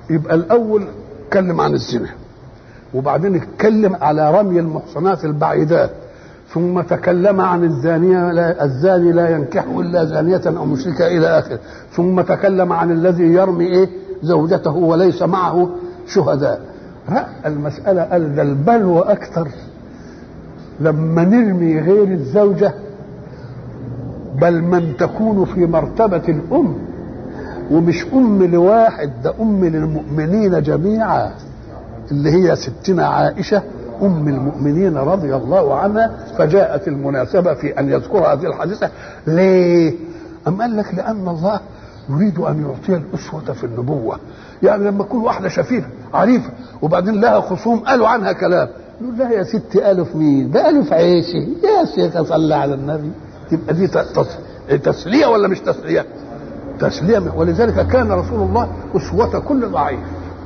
يبقى الاول اتكلم عن الزنا وبعدين اتكلم على رمي المحصنات البعيدات ثم تكلم عن الزانية لا الزاني لا ينكح إلا زانية أو مشركة إلى آخره ثم تكلم عن الذي يرمي إيه زوجته وليس معه شهداء رأى المسألة قال ده البلوى أكثر لما نرمي غير الزوجة بل من تكون في مرتبة الأم ومش أم لواحد ده أم للمؤمنين جميعا اللي هي ستنا عائشة أم المؤمنين رضي الله عنها فجاءت المناسبة في أن يذكر هذه الحادثة ليه؟ أم قال لك لأن الله يريد أن يعطي الأسوة في النبوة يعني لما تكون واحدة شفيفة عريفة وبعدين لها خصوم قالوا عنها كلام يقول لها يا ست قالوا في مين؟ ده قالوا في عيشي يا شيخ صلى على النبي تبقى دي تسلية ولا مش تسلية؟ تسلية ولذلك كان رسول الله أسوة كل ضعيف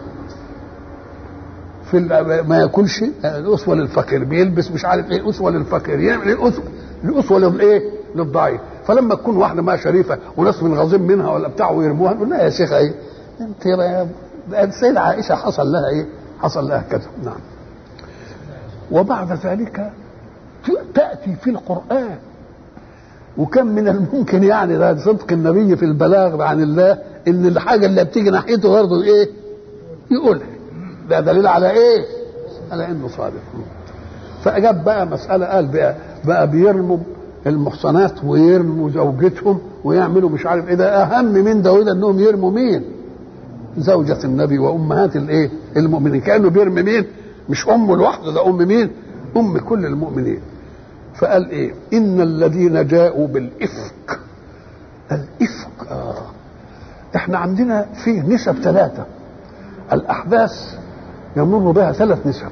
في ما ياكلش الاسوه للفقير بيلبس مش عارف ايه اسوه للفقير يعمل ايه الاسوه الاسوه للايه للضعيف فلما تكون واحده ما شريفه وناس من غاظين منها ولا بتاع ويرموها نقول لها يا شيخه ايه انت يا السيده عائشه حصل لها ايه حصل لها كذا نعم وبعد ذلك تاتي في القران وكم من الممكن يعني ده صدق النبي في البلاغ عن الله ان الحاجه اللي بتيجي ناحيته برضه ايه يقولها ده دليل على ايه على انه صادق فاجاب بقى مساله قال بقى, بقى بيرموا المحصنات ويرموا زوجتهم ويعملوا مش عارف ايه ده اهم من ده وده انهم يرموا مين زوجة النبي وامهات الايه المؤمنين كانه بيرمي مين مش امه لوحده ده ام مين ام كل المؤمنين فقال ايه ان الذين جاءوا بالافك الافك آه. احنا عندنا فيه نسب ثلاثه الاحداث يمر بها ثلاث نسب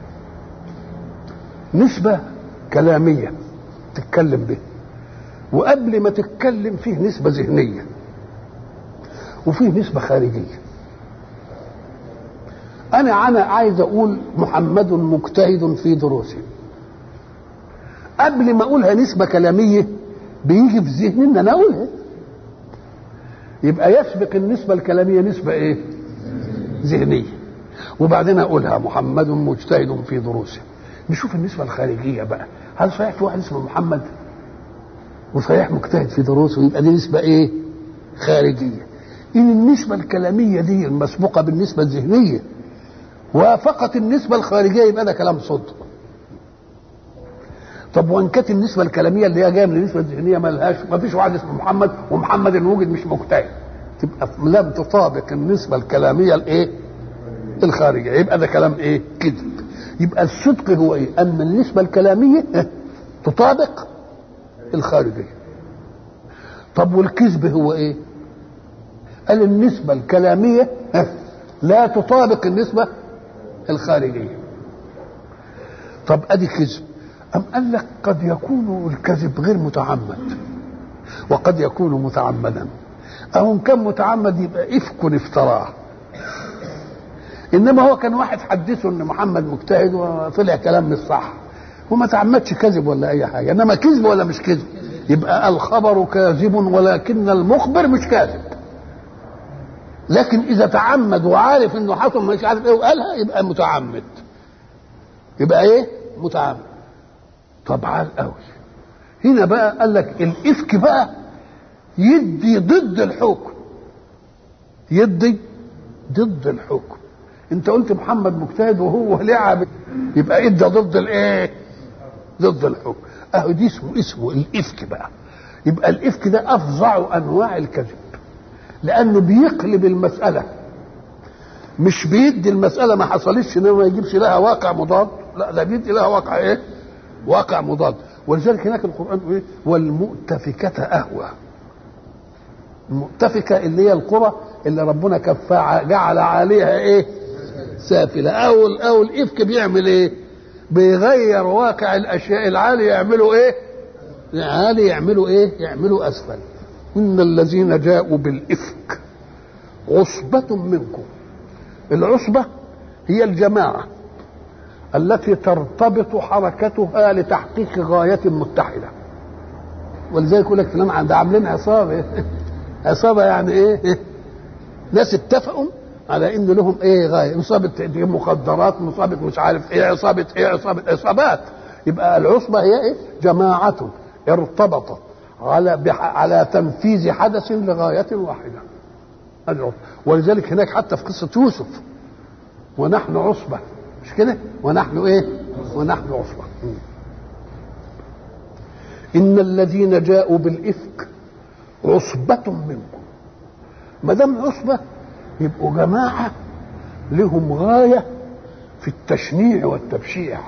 نسبة كلامية تتكلم به وقبل ما تتكلم فيه نسبة ذهنية وفيه نسبة خارجية أنا أنا عايز أقول محمد مجتهد في دروسه قبل ما أقولها نسبة كلامية بيجي في ذهني إن أنا أقولها يبقى يسبق النسبة الكلامية نسبة إيه؟ ذهنية وبعدين اقولها محمد مجتهد في دروسه نشوف النسبه الخارجيه بقى هل صحيح في واحد اسمه محمد وصحيح مجتهد في دروسه يبقى دي نسبه ايه خارجيه ان النسبه الكلاميه دي المسبوقه بالنسبه الذهنيه وافقت النسبه الخارجيه يبقى ده كلام صدق طب وان كانت النسبه الكلاميه اللي هي جايه من النسبه الذهنيه ما لهاش ما فيش واحد اسمه محمد ومحمد ان وجد مش مجتهد تبقى لم تطابق النسبه الكلاميه الايه الخارجية يبقى ده كلام ايه كذب يبقى الصدق هو ايه ان النسبة الكلامية تطابق الخارجية طب والكذب هو ايه قال النسبة الكلامية لا تطابق النسبة الخارجية طب ادي كذب أم قال لك قد يكون الكذب غير متعمد وقد يكون متعمدا أو إن كان متعمد يبقى إفك افتراه انما هو كان واحد حدثه ان محمد مجتهد وطلع كلام مش صح وما تعمدش كذب ولا اي حاجه انما كذب ولا مش كذب يبقى الخبر كاذب ولكن المخبر مش كاذب لكن اذا تعمد وعارف انه حصل مش عارف ايه وقالها يبقى متعمد يبقى ايه متعمد طبعا قوي هنا بقى قال لك الافك بقى يدي ضد الحكم يدي ضد الحكم انت قلت محمد مجتهد وهو لعب يبقى ادى ضد الايه ضد الحكم اهو دي اسمه اسمه الافك بقى يبقى الافك ده افظع انواع الكذب لانه بيقلب المساله مش بيدي المساله ما حصلتش انما ما يجيبش لها واقع مضاد لا ده بيدي لها واقع ايه واقع مضاد ولذلك هناك القران ايه والمؤتفكه اهوى المؤتفكه اللي هي القرى اللي ربنا كفاها جعل عليها ايه سافلة أو أو الإفك بيعمل إيه؟ بيغير واقع الأشياء العالية يعملوا إيه؟ العالي يعملوا إيه؟ يعملوا أسفل إن الذين جاءوا بالإفك عصبة منكم العصبة هي الجماعة التي ترتبط حركتها لتحقيق غاية متحدة ولذلك يقول لك فلان ده عاملين عصابة عصابة يعني إيه؟ ناس اتفقوا على ان لهم ايه غايه عصابه مخدرات عصابه مش عارف ايه عصابه ايه عصابه عصابات يبقى العصبه هي ايه جماعه ارتبطت على بح... على تنفيذ حدث لغايه واحده العصبة. ولذلك هناك حتى في قصه يوسف ونحن عصبه مش كده ونحن ايه ونحن عصبه ان الذين جاءوا بالافك عصبه منكم ما دام عصبه يبقوا جماعه لهم غايه في التشنيع والتبشيع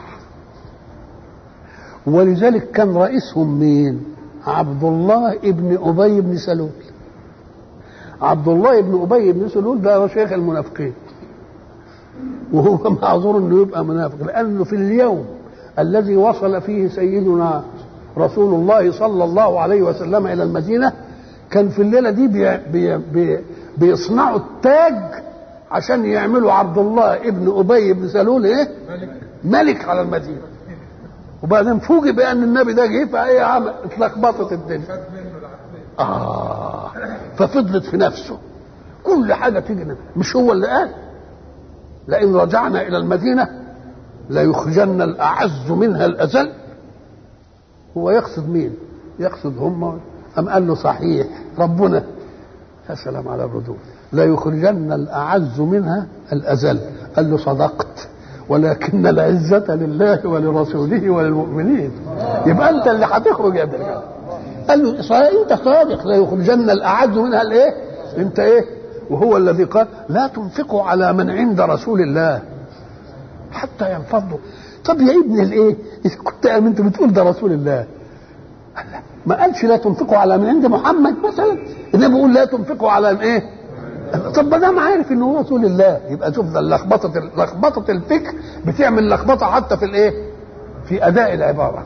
ولذلك كان رئيسهم مين عبد الله ابن ابي بن سلول عبد الله بن ابي بن سلول ده شيخ المنافقين وهو معذور انه يبقى منافق لانه في اليوم الذي وصل فيه سيدنا رسول الله صلى الله عليه وسلم الى المدينه كان في الليله دي بي بي بي بيصنعوا التاج عشان يعملوا عبد الله ابن ابي بن سلول ايه ملك على المدينه وبعدين فوجئ بان النبي ده جه فايه عمل اتلخبطت الدنيا اه ففضلت في نفسه كل حاجه تيجي مش هو اللي قال لئن رجعنا الى المدينه ليخرجن الاعز منها الاذل هو يقصد مين يقصد هم ام قال له صحيح ربنا يا سلام على الردود لا يخرجن الاعز منها الاذل قال له صدقت ولكن العزة لله ولرسوله وللمؤمنين يبقى أنت اللي هتخرج يا ابن قال له صحيح أنت صادق لا يخرجن الأعز منها الإيه؟ أنت إيه؟ وهو الذي قال لا تنفقوا على من عند رسول الله حتى ينفضوا طب يا ابن الايه اذا كنت انت بتقول ده رسول الله ما قالش لا تنفقوا على من عند محمد مثلا انما بيقول لا تنفقوا على ايه طب ما دام عارف ان هو رسول الله يبقى شوف ده لخبطه لخبطه الفكر بتعمل لخبطه حتى في الايه في اداء العباره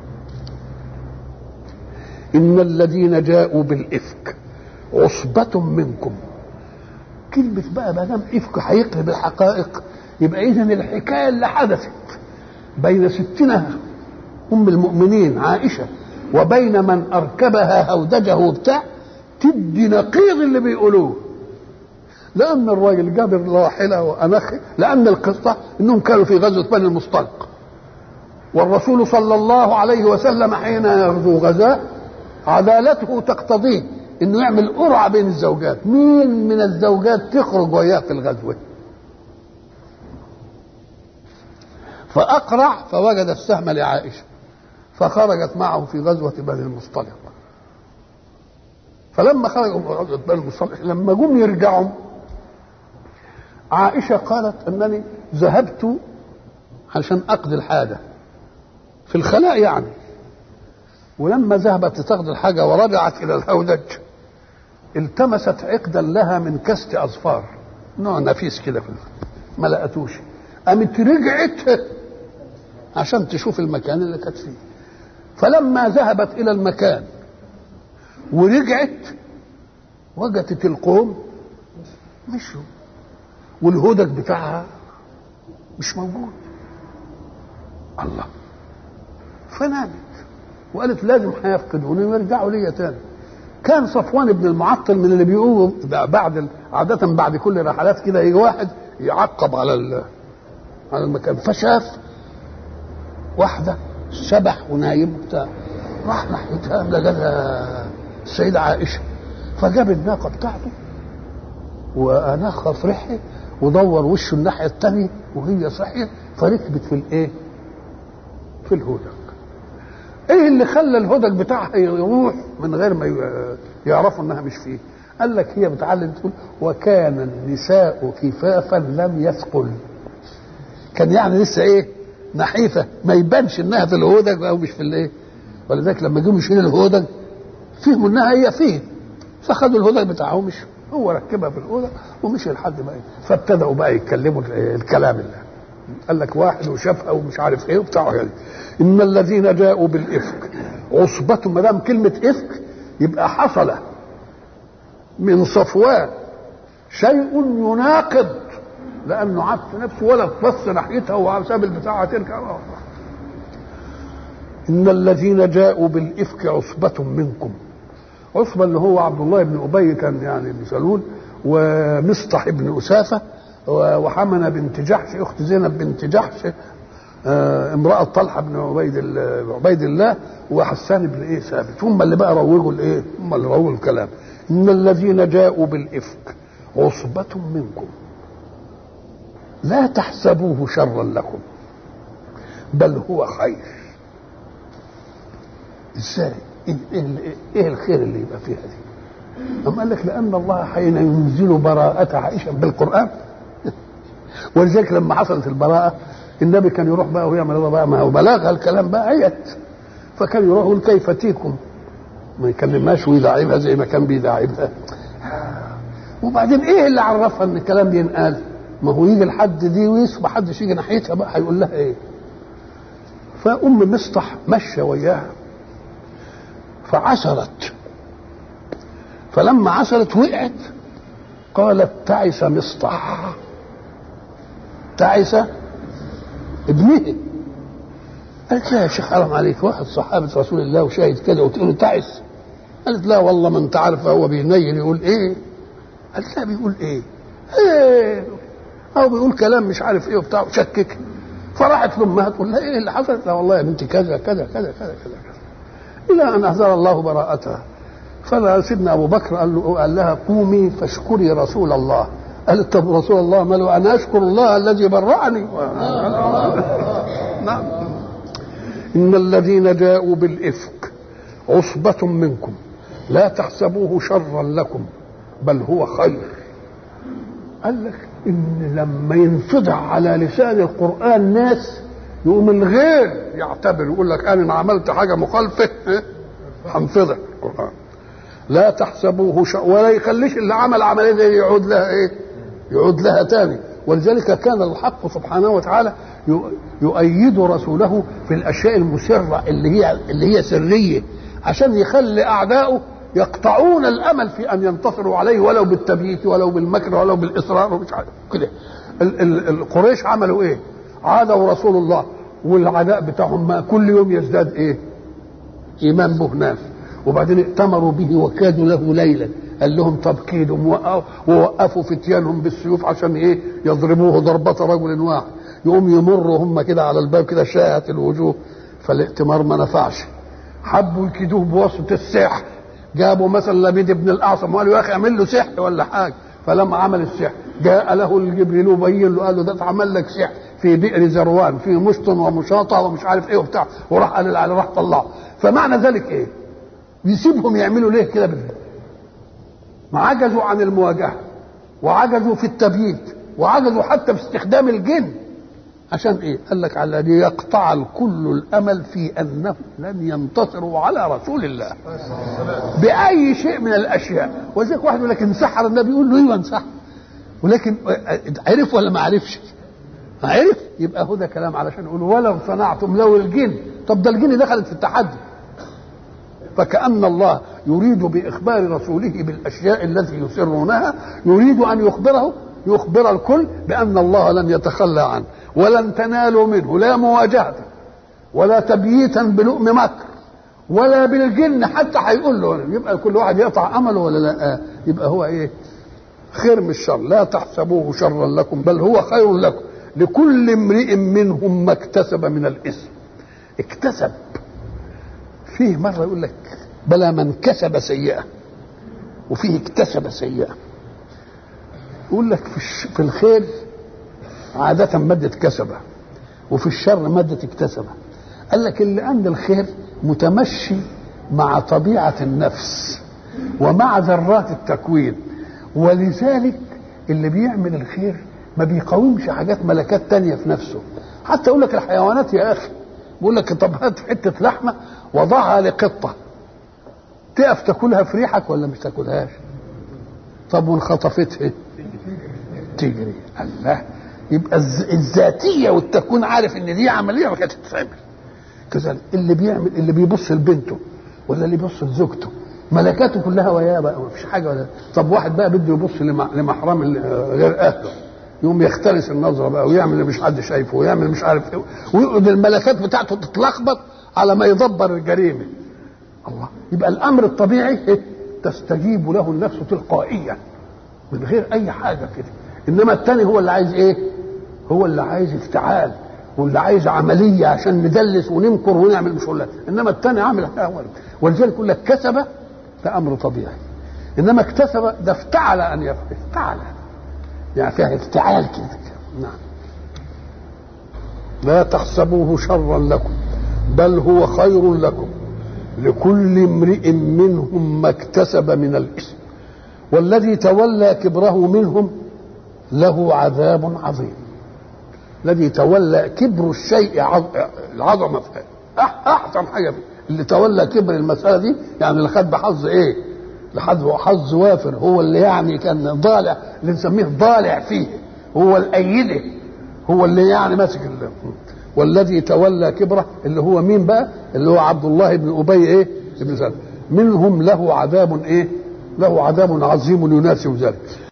ان الذين جاءوا بالافك عصبة منكم كلمة بقى ما دام افك هيقلب الحقائق يبقى اذا الحكايه اللي حدثت بين ستنا ام المؤمنين عائشه وبين من اركبها هودجه وبتاع تدي نقيض اللي بيقولوه لان الراجل جاب الراحله وانخ لان القصه انهم كانوا في غزوه بني المصطلق والرسول صلى الله عليه وسلم حين يغزو غزاه عدالته تقتضيه انه يعمل قرعه بين الزوجات مين من الزوجات تخرج وياه في الغزوه فأقرع فوجد السهم لعائشة فخرجت معه في غزوة بني المصطلق فلما خرجوا من غزوة بني المصطلق لما جم يرجعوا عائشة قالت أنني ذهبت عشان أقضي الحاجة في الخلاء يعني ولما ذهبت لتقضي الحاجة ورجعت إلى الهودج التمست عقدا لها من كست أظفار نوع نفيس كده في ما لقتوش قامت رجعت عشان تشوف المكان اللي كانت فيه فلما ذهبت الى المكان ورجعت وجدت القوم مشوا والهدج بتاعها مش موجود الله فنامت وقالت لازم هيفقدوني ويرجعوا ليا تاني كان صفوان بن المعطل من اللي بيقولوا بعد عادة بعد كل رحلات كده يجي واحد يعقب على على المكان فشاف واحدة شبح ونايم بتاع راح ناحيتها لقاها السيدة عائشة فجاب الناقة بتاعته وأناخها في ريحه ودور وشه الناحية التانية وهي صحيت فركبت في الإيه؟ في الهودج. إيه اللي خلى الهودج بتاعها يروح من غير ما يعرفوا إنها مش فيه؟ قال لك هي بتعلم تقول وكان النساء كفافا لم يثقل. كان يعني لسه إيه؟ نحيفه ما يبانش انها في الهودج او مش في الايه ولذلك لما جم يشيلوا الهودج فهموا انها هي فيه فخدوا الهودج بتاعه ومشوا هو ركبها في الهودج ومشي لحد ما فابتدأوا بقى يتكلموا الكلام اللي قال لك واحد وشافها ومش عارف ايه وبتاع يعني ان الذين جاءوا بالافك عصبة ما دام كلمة افك يبقى حصل من صفوان شيء يناقض لانه عاد في نفسه ولا بص ناحيتها وساب البتاعه ترجع ان الذين جاءوا بالافك عصبه منكم عصبه اللي هو عبد الله بن ابي كان يعني بن سلول ومصطح بن أسافة وحمنة بنت جحش أخت زينب بنت جحش آه، امرأة طلحة بن عبيد ال- عبيد الله وحسان بن ايه ثابت هم اللي بقى روجوا الايه هم اللي روجوا الكلام ان الذين جاءوا بالافك عصبة منكم لا تحسبوه شرا لكم بل هو خير ازاي ايه, إيه, إيه الخير اللي يبقى فيها دي أم قال لك لأن الله حين ينزل براءة عائشة بالقرآن ولذلك لما حصلت البراءة النبي كان يروح بقى ويعمل هذا بقى ما هو بلاغها الكلام بقى عيت فكان يروح يقول كيف تيكم ما يكلمهاش ويداعبها زي ما كان بيداعبها وبعدين ايه اللي عرفها ان الكلام بينقال ما هو يجي لحد دي ويسمع حدش يجي ناحيتها بقى هيقول لها ايه فام مصطح مشى وياها فعثرت فلما عثرت وقعت قالت تعس مصطح تعس ابنه قالت لا يا شيخ حرام عليك واحد صحابة رسول الله وشاهد كده وتقول له تعس قالت لا والله ما انت عارف هو بينين يقول ايه قالت لا بيقول ايه ايه او بيقول كلام مش عارف ايه وبتاع شكك فراحت لامها تقول لها ايه اللي حصل لا والله يا بنتي كذا كذا كذا كذا كذا الى ان احذر الله براءتها فسيدنا ابو بكر قال له قال لها قومي فاشكري رسول الله قالت طب رسول الله ماله انا اشكر الله الذي برعني نعم ان الذين جاءوا بالافك عصبة منكم لا تحسبوه شرا لكم بل هو خير قال لك ان لما ينفضح على لسان القران ناس يقوم الغير يعتبر يقول لك انا عملت حاجه مخالفه هنفضح القران لا تحسبوه ش... ولا يخليش اللي عمل عمليه دي يعود لها ايه يعود لها تاني ولذلك كان الحق سبحانه وتعالى يؤيد رسوله في الاشياء المسره اللي هي اللي هي سريه عشان يخلي اعدائه يقطعون الامل في ان ينتصروا عليه ولو بالتبييت ولو بالمكر ولو بالاصرار ومش عارف كده ال- ال- القريش عملوا ايه؟ عادوا رسول الله والعداء بتاعهم ما كل يوم يزداد ايه؟ ايمان به ناس وبعدين ائتمروا به وكادوا له ليلا قال لهم طب كيدوا ووقفوا- ووقفوا فتيانهم بالسيوف عشان ايه يضربوه ضربة رجل واحد يقوم يمروا هم كده على الباب كده شاهت الوجوه فالائتمار ما نفعش حبوا يكيدوه بواسطة السحر جابوا مثلا لبيد بن الاعصم وقالوا يا اخي اعمل له سحر ولا حاجه فلما عمل السحر جاء له الجبريل وبين له قال له ده اتعمل لك سحر في بئر زروان في مشط ومشاطه ومش عارف ايه وبتاع وراح قال على راح طلعه فمعنى ذلك ايه؟ يسيبهم يعملوا ليه كده بالله ما عجزوا عن المواجهه وعجزوا في التبييت وعجزوا حتى في استخدام الجن عشان ايه؟ قال لك على ان يقطع الكل الامل في انهم لن ينتصروا على رسول الله باي شيء من الاشياء ولذلك واحد يقول لك انسحر النبي يقول له ايوه انسحر ولكن عرف ولا ما عرفش؟ عرف يبقى هو ده كلام علشان يقول ولو صنعتم لو الجن طب ده الجن دخلت في التحدي فكأن الله يريد بإخبار رسوله بالأشياء التي يسرونها يريد أن يخبره يخبر الكل بأن الله لن يتخلى عنه ولن تنالوا منه لا مواجهة ولا تبييتا بلؤم مكر ولا بالجن حتى هيقول له يبقى كل واحد يقطع امله ولا لا يبقى هو ايه خير من الشر لا تحسبوه شرا لكم بل هو خير لكم لكل امرئ منهم ما اكتسب من الاثم اكتسب فيه مرة يقول لك بلى من كسب سيئة وفيه اكتسب سيئة يقول لك في, الش... في الخير عادة مادة كسبة وفي الشر مادة اكتسبة قال لك اللي عند الخير متمشي مع طبيعة النفس ومع ذرات التكوين ولذلك اللي بيعمل الخير ما بيقاومش حاجات ملكات تانية في نفسه حتى يقول لك الحيوانات يا أخي بيقول لك طب هات حتة لحمة وضعها لقطة تقف تاكلها في ريحك ولا مش تاكلهاش طب وان خطفتها تجري الله يبقى الذاتيه والتكوين عارف ان دي عمليه ما كانت تتعمل كذلك اللي بيعمل اللي بيبص لبنته ولا اللي بيبص لزوجته ملكاته كلها وياه بقى ما فيش حاجه ولا طب واحد بقى بده يبص لمحرم غير اهله يقوم يختلس النظره بقى ويعمل اللي مش حد شايفه ويعمل مش عارف ايه ويقعد الملكات بتاعته تتلخبط على ما يدبر الجريمه الله يبقى الامر الطبيعي إيه؟ تستجيب له النفس تلقائيا من غير اي حاجه كده انما الثاني هو اللي عايز ايه هو اللي عايز افتعال واللي عايز عمليه عشان ندلس وننكر ونعمل مشغولات انما الثاني عامل اول ولذلك يقول لك كسب ده امر طبيعي انما اكتسب ده افتعل ان يفعل افتعل يعني فيها افتعال كده نعم لا تحسبوه شرا لكم بل هو خير لكم لكل امرئ منهم ما اكتسب من الاثم والذي تولى كبره منهم له عذاب عظيم الذي تولى كبر الشيء العظمه احسن حاجه فيه اللي تولى كبر المساله دي يعني اللي خد بحظ ايه؟ لحد حظ وافر هو اللي يعني كان ضالع اللي نسميه ضالع فيه هو الايده هو اللي يعني ماسك والذي تولى كبره اللي هو مين بقى؟ اللي هو عبد الله بن ابي ايه؟ ابن سلمة منهم له عذاب ايه؟ له عذاب عظيم يناسب ذلك